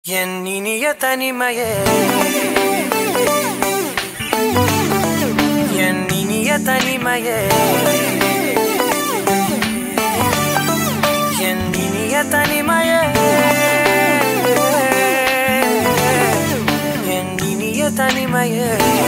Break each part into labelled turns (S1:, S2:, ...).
S1: என் இனிய தனிமையே என் இனிய தனிமையே என் இனிய தனிமையே என் இனிய தனிமையே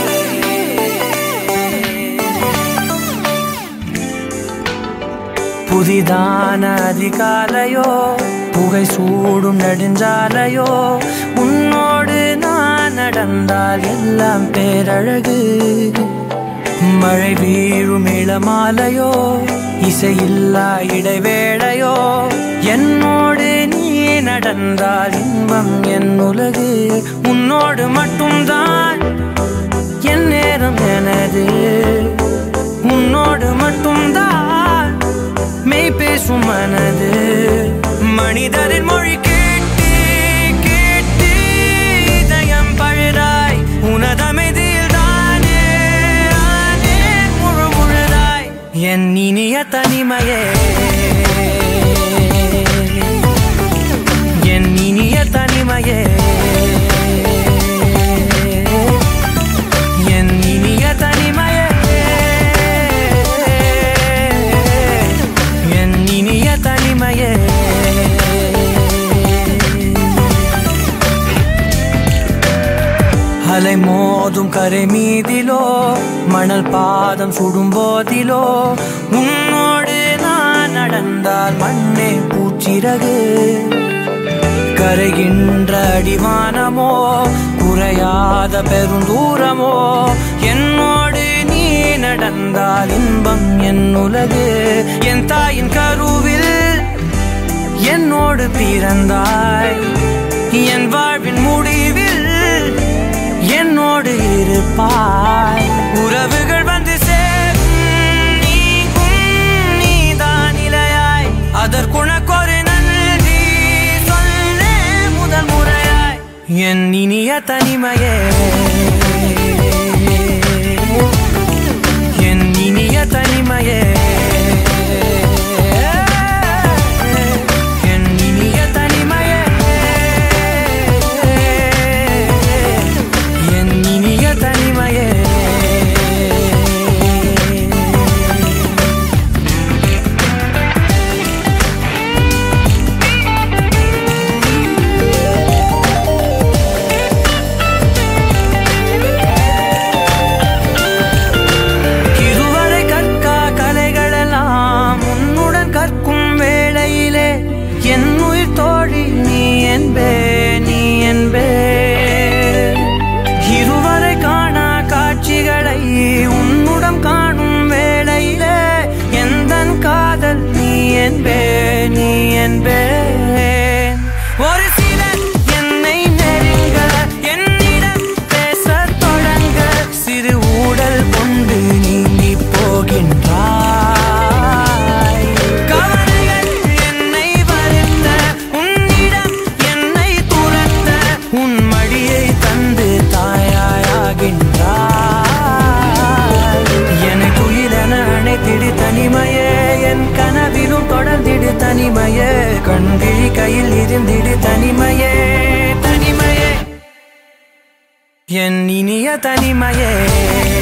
S1: புதிதான அதிகாலையோ புகை சூடும் நெடுஞ்சாலையோ உன்னோடு நான் நடந்தால் எல்லாம் பேரழகு மழை வீழும் இளமாலையோ இசையில்லா இடைவேளையோ என்னோடு நீ நடந்தால் இன்பம் என் உலகு உன்னோடு மட்டும்தான் என் நேரம் எனது உன்னோடு மட்டும்தான் மெய் பேசும் மனது மனிதரின் மொழி கேட்டு கேட்டு இதயம் பழுதாய் உனதமைதியில் தானே ஆனே முழு முழுதாய் என் இனிய தனிமையே என் இனிய தனிமையே என் இனிய தனிமையே என் இனிய தனிமையே அலை மோதும் கரை மீதிலோ மணல் பாதம் சுடும் போதிலோ உன்னோடு நான் நடந்தால் மண்ணே பூச்சிறகு கரைகின்ற அடிவானமோ குறையாத பெருந்தூரமோ என்னோடு நீ நடந்தால் இன்பம் என் உலகு என் தாயின் கருவில் என்னோடு பிறந்தாய் என் வாழ்வின் முடிவில் என்னோடு இருப்பாய் உறவுகள் வந்து சேரும் நீக்கும் நீதான் இலையாய் அதற்குணக்கொரு நன்றி சொல்லே முதல் முறையாய் என் இனிய தனிமையே என் இனிய தனிமையே என் இனிய தனிமையே என் இனிய தனிமையே இதுவரை கற்கா கலைகளெல்லாம் உன்னுடன் கற்கும் வேளையிலே என் உயிர் தோழி நீ என்பே நீ என்பே இருவரை காணா காட்சிகளை உன்னுடன் காணும் வேளையிலே எந்தன் காதல் நீ என்பே நீ என்பே ஒரு சிலர் என்னை நெருங்க என்னிடம் பேசத் தொடங்க சிறு ஊடல் கொண்டு நீங்கி போகின்றாய் கவலைகள் என்னை வருந்த உன்னிடம் என்னை துரத்த உன் மடியை தந்து தாயாயாகின்றாய் எனக்கு உயிரென அணைத்திடு தனிமையே என் கனவிலும் தொடர்ந்திடு தனிமையே கண்கிழி கையில் இருந்திடு தனிமையே தனிமையே என் இனிய தனிமையே